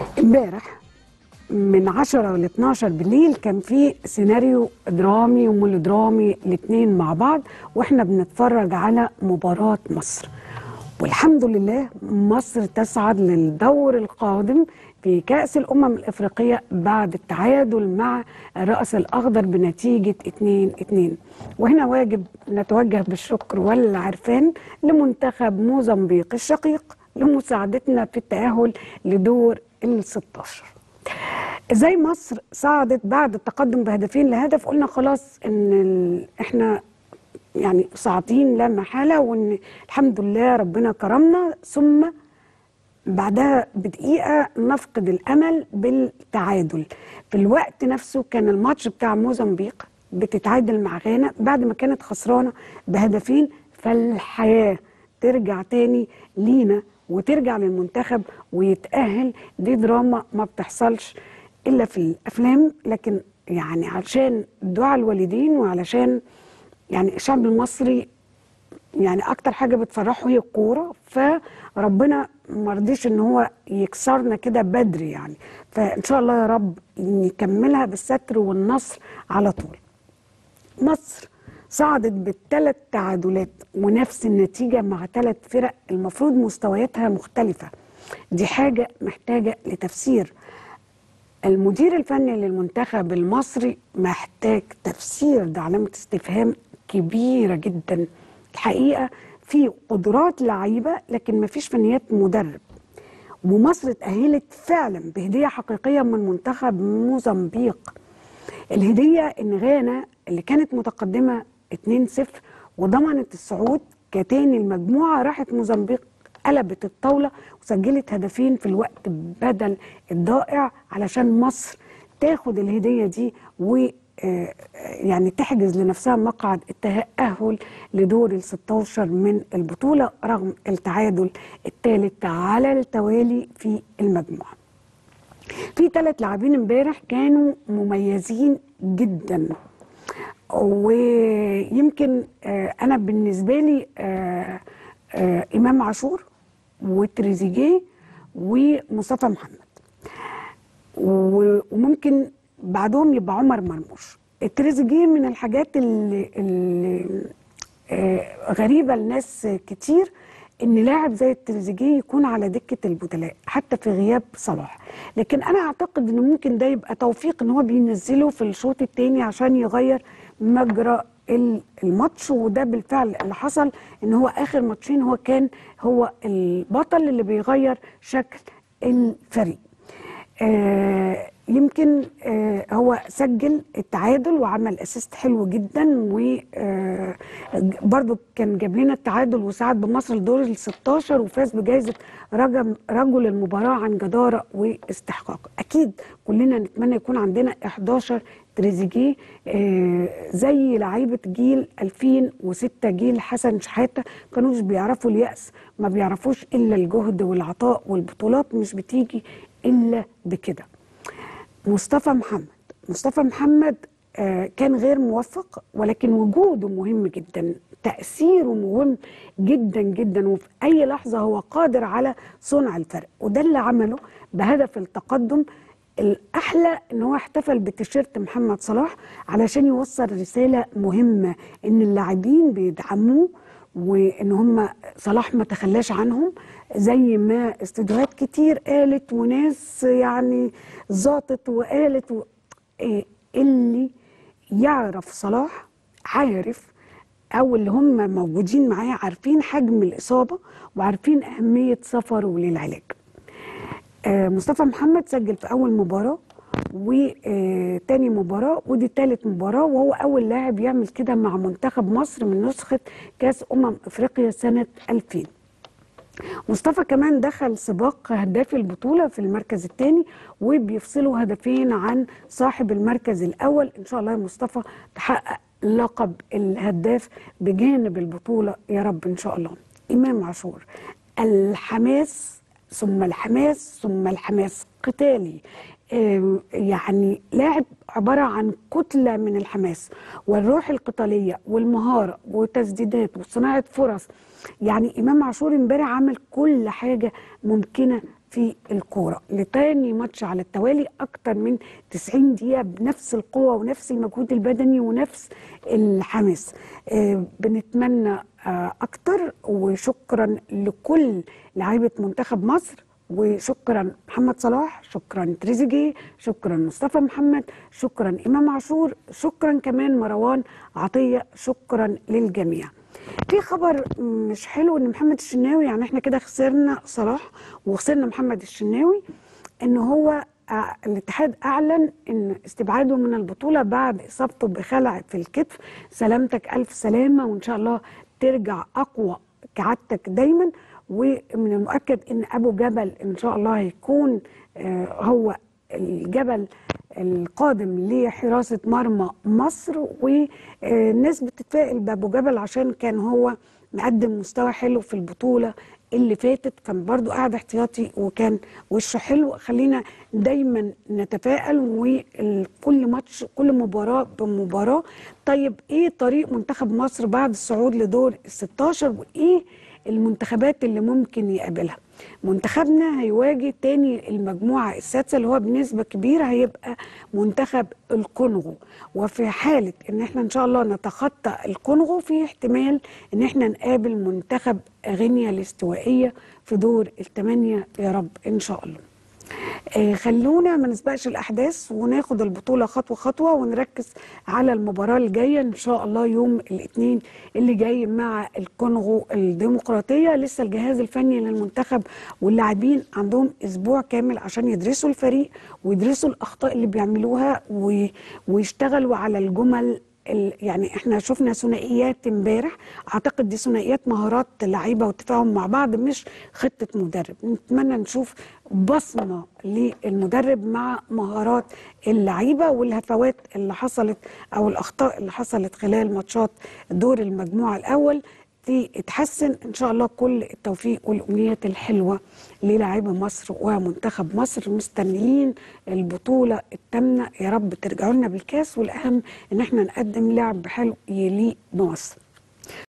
امبارح من 10 ل 12 بالليل كان في سيناريو درامي وميلودرامي الاثنين مع بعض واحنا بنتفرج على مباراة مصر والحمد لله مصر تصعد للدور القادم في كأس الأمم الإفريقية بعد التعادل مع الرأس الأخضر بنتيجة 2-2 وهنا واجب نتوجه بالشكر والعرفان لمنتخب موزمبيق الشقيق لمساعدتنا في التأهل لدور ال 16 ازاي مصر صعدت بعد التقدم بهدفين لهدف قلنا خلاص ان ال... احنا يعني صاعدين لا محاله وان الحمد لله ربنا كرمنا ثم بعدها بدقيقه نفقد الامل بالتعادل في الوقت نفسه كان الماتش بتاع موزمبيق بتتعادل مع غانا بعد ما كانت خسرانه بهدفين فالحياه ترجع تاني لينا وترجع للمنتخب ويتأهل دي دراما ما بتحصلش إلا في الأفلام لكن يعني علشان دعاء الوالدين وعلشان يعني الشعب المصري يعني أكتر حاجة بتفرحه هي الكورة فربنا ما رضيش إن هو يكسرنا كده بدري يعني فإن شاء الله يا رب نكملها بالستر والنصر على طول مصر صعدت بالثلاث تعادلات ونفس النتيجة مع ثلاث فرق المفروض مستوياتها مختلفة دي حاجة محتاجة لتفسير المدير الفني للمنتخب المصري محتاج تفسير ده علامة استفهام كبيرة جدا الحقيقة في قدرات لعيبة لكن مفيش فنيات مدرب ومصر اتأهلت فعلا بهدية حقيقية من منتخب موزمبيق الهدية ان غانا اللي كانت متقدمة 2-0 وضمنت الصعود كتاني المجموعة راحت موزمبيق قلبت الطاولة وسجلت هدفين في الوقت بدل الضائع علشان مصر تاخد الهدية دي و يعني تحجز لنفسها مقعد التأهل لدور ال 16 من البطولة رغم التعادل الثالث على التوالي في المجموعة. في ثلاث لاعبين امبارح كانوا مميزين جدا ويمكن انا بالنسبه لي امام عاشور وتريزيجيه ومصطفى محمد وممكن بعدهم يبقى عمر مرموش التريزيجيه من الحاجات اللي, اللي غريبه لناس كتير ان لاعب زي التريزيجيه يكون على دكه البدلاء حتى في غياب صلاح لكن انا اعتقد ان ممكن ده يبقى توفيق ان هو بينزله في الشوط الثاني عشان يغير مجرى الماتش وده بالفعل اللي حصل ان هو اخر ماتشين هو كان هو البطل اللي بيغير شكل الفريق آه يمكن آه هو سجل التعادل وعمل اسيست حلو جدا وبرده كان جاب لنا التعادل وساعد بمصر لدور ال 16 وفاز بجائزه رجل, رجل المباراه عن جداره واستحقاق اكيد كلنا نتمنى يكون عندنا 11 تريزيجيه آه زي لعيبه جيل 2006 جيل حسن شحاته كانوش بيعرفوا اليأس ما بيعرفوش الا الجهد والعطاء والبطولات مش بتيجي الا بكده مصطفى محمد مصطفى محمد آه كان غير موفق ولكن وجوده مهم جدا تأثيره مهم جدا جدا وفي أي لحظة هو قادر على صنع الفرق وده اللي عمله بهدف التقدم الأحلى إن هو احتفل بتيشيرت محمد صلاح علشان يوصل رسالة مهمة إن اللاعبين بيدعموه وإن هم صلاح ما تخلاش عنهم زي ما استديوهات كتير قالت وناس يعني زاطت وقالت و... إيه اللي يعرف صلاح عارف او اللي هم موجودين معاه عارفين حجم الاصابه وعارفين اهميه سفره للعلاج. آه مصطفى محمد سجل في اول مباراه وتاني مباراة ودي تالت مباراة وهو أول لاعب يعمل كده مع منتخب مصر من نسخة كأس أمم أفريقيا سنة 2000 مصطفى كمان دخل سباق هداف البطولة في المركز الثاني وبيفصلوا هدفين عن صاحب المركز الأول إن شاء الله يا مصطفى تحقق لقب الهداف بجانب البطولة يا رب إن شاء الله إمام عاشور الحماس ثم الحماس ثم الحماس قتالي يعني لاعب عبارة عن كتلة من الحماس والروح القتالية والمهارة وتسديدات وصناعة فرص يعني إمام عاشور امبارح عمل كل حاجة ممكنة في الكوره لتاني ماتش على التوالي اكتر من 90 دقيقه بنفس القوه ونفس المجهود البدني ونفس الحماس آه، بنتمنى آه، اكتر وشكرا لكل لعيبه منتخب مصر وشكرا محمد صلاح شكرا تريزيجيه شكرا مصطفى محمد شكرا امام عاشور شكرا كمان مروان عطيه شكرا للجميع في خبر مش حلو ان محمد الشناوي يعني احنا كده خسرنا صلاح وخسرنا محمد الشناوي ان هو آه، الاتحاد اعلن ان استبعاده من البطوله بعد اصابته بخلع في الكتف سلامتك الف سلامه وان شاء الله ترجع اقوى كعادتك دايما ومن المؤكد ان ابو جبل ان شاء الله هيكون آه، هو الجبل القادم لحراسه مرمى مصر والناس بتتفائل بابو جبل عشان كان هو مقدم مستوى حلو في البطوله اللي فاتت كان برضو قاعد احتياطي وكان وشه حلو خلينا دايما نتفائل وكل ماتش كل مباراه بمباراه طيب ايه طريق منتخب مصر بعد الصعود لدور ال 16 وايه المنتخبات اللي ممكن يقابلها منتخبنا هيواجه تاني المجموعة السادسة اللي هو بنسبة كبيرة هيبقى منتخب الكونغو وفي حالة ان احنا ان شاء الله نتخطى الكونغو في احتمال ان احنا نقابل منتخب غينيا الاستوائية في دور الثمانية يا رب ان شاء الله آه، خلونا ما نسبقش الاحداث وناخد البطوله خطوه خطوه ونركز على المباراه الجايه ان شاء الله يوم الاثنين اللي جاي مع الكونغو الديمقراطيه لسه الجهاز الفني للمنتخب واللاعبين عندهم اسبوع كامل عشان يدرسوا الفريق ويدرسوا الاخطاء اللي بيعملوها و- ويشتغلوا على الجمل ال- يعني احنا شفنا ثنائيات امبارح اعتقد دي ثنائيات مهارات لعيبه والتفاهم مع بعض مش خطه مدرب نتمنى نشوف بصمه للمدرب مع مهارات اللعيبه والهفوات اللي حصلت او الاخطاء اللي حصلت خلال ماتشات دور المجموعه الاول تتحسن ان شاء الله كل التوفيق والامنيات الحلوه للاعيبه مصر ومنتخب مصر مستنيين البطوله الثامنه يا رب ترجعوا لنا بالكاس والاهم ان احنا نقدم لعب حلو يليق بمصر